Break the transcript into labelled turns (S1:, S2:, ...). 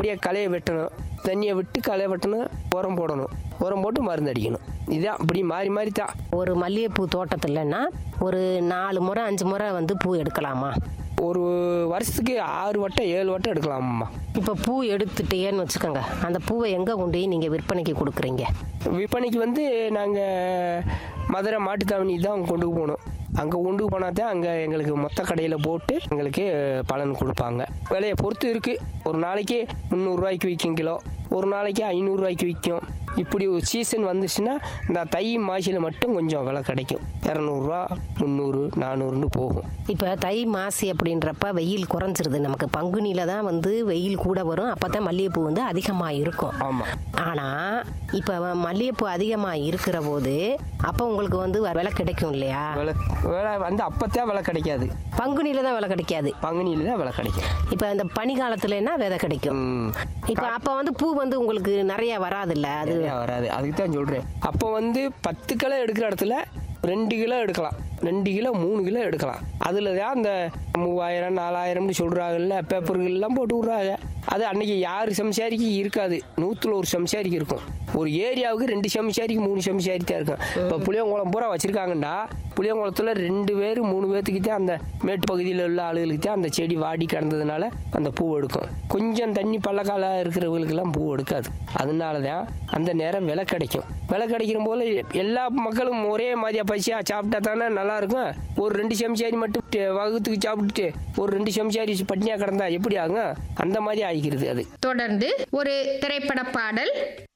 S1: அப்படியே களையை வெட்டணும் தண்ணியை விட்டு களையை வெட்டணும் உரம் போடணும் உரம் போட்டு மருந்து அடிக்கணும் இதுதான் அப்படி மாறி மாறி தான்
S2: ஒரு மல்லிகைப்பூ தோட்டத்துலன்னா ஒரு நாலு முறை அஞ்சு முறை வந்து பூ எடுக்கலாமா
S1: ஒரு வருஷத்துக்கு ஆறு வட்டம் ஏழு வட்டம் எடுக்கலாம்மா
S2: இப்போ பூ எடுத்துட்டேன்னு வச்சுக்கோங்க அந்த பூவை எங்கே கொண்டு போய் நீங்கள் விற்பனைக்கு கொடுக்குறீங்க
S1: விற்பனைக்கு வந்து நாங்கள் மதுரை மாட்டுத்தாவணி தான் கொண்டு போகணும் அங்கே கொண்டு போனால் தான் அங்கே எங்களுக்கு மொத்த கடையில் போட்டு எங்களுக்கு பலன் கொடுப்பாங்க விலையை பொறுத்து இருக்குது ஒரு நாளைக்கு முந்நூறுரூவாய்க்கு விற்கும் கிலோ ஒரு நாளைக்கு ஐநூறுரூவாய்க்கு விற்கும் இப்படி ஒரு சீசன் வந்துச்சுன்னா இந்த தை மாசியில் மட்டும் கொஞ்சம் விலை கிடைக்கும் இரநூறுவா முந்நூறு நானூறுன்னு போகும்
S2: இப்போ தை மாசி அப்படின்றப்ப வெயில் குறைஞ்சிருது நமக்கு பங்குனியில தான் வந்து வெயில் கூட வரும் அப்போ தான் மல்லிகைப்பூ வந்து அதிகமாக இருக்கும்
S1: ஆமாம்
S2: ஆனால் இப்போ மல்லிகைப்பூ அதிகமாக இருக்கிற போது அப்போ உங்களுக்கு வந்து விலை கிடைக்கும் இல்லையா
S1: விலை விலை வந்து அப்போத்தான் விலை கிடைக்காது
S2: பங்குனியில தான் விலை கிடைக்காது
S1: பங்குனியில் தான் விலை கிடைக்கும்
S2: இப்போ இந்த பனி காலத்துலன்னா விதை கிடைக்கும்
S1: ம்.
S2: இப்போ அப்போ வந்து பூ வந்து உங்களுக்கு நிறைய வராதுல்ல அது
S1: சரியா வராது அதுக்கு தான் சொல்கிறேன் அப்போ வந்து பத்து கிலோ எடுக்கிற இடத்துல ரெண்டு கிலோ எடுக்கலாம் ரெண்டு கிலோ மூணு கிலோ எடுக்கலாம் அதில் தான் அந்த மூவாயிரம் நாலாயிரம்னு சொல்கிறாங்கல்ல பேப்பர்கள்லாம் போட்டு விட்றாங்க அது அன்னைக்கு யார் சம்சாரிக்கு இருக்காது நூற்றுல ஒரு சம்சாரிக்கு இருக்கும் ஒரு ஏரியாவுக்கு ரெண்டு சம்சாரிக்கு மூணு சம்சாரி தான் இருக்கும் இப்போ புளியங்குளம் பூரா வச்சுருக்காங்கன்னா புளியங்குளத்தில் ரெண்டு பேர் மூணு பேர்த்துக்கு தான் அந்த மேட்டு பகுதியில் உள்ள ஆளுகளுக்கு தான் அந்த செடி வாடி கிடந்ததுனால அந்த பூ எடுக்கும் கொஞ்சம் தண்ணி பள்ளக்கால இருக்கிறவங்களுக்கெல்லாம் பூ எடுக்காது அதனால தான் அந்த நேரம் விலை கிடைக்கும் விலை கிடைக்கிற போது எல்லா மக்களும் ஒரே மாதிரியா பசியா சாப்பிட்டா தானே நல்லா இருக்கும் ஒரு ரெண்டு செம்சாரி மட்டும் டே- வகுத்துக்கு சாப்பிட்டுட்டு ஒரு ரெண்டு செம்சாரி பட்னியா கிடந்தா எப்படி ஆகும் அந்த மாதிரி ஆகிக்கிறது அது
S3: தொடர்ந்து ஒரு திரைப்பட பாடல்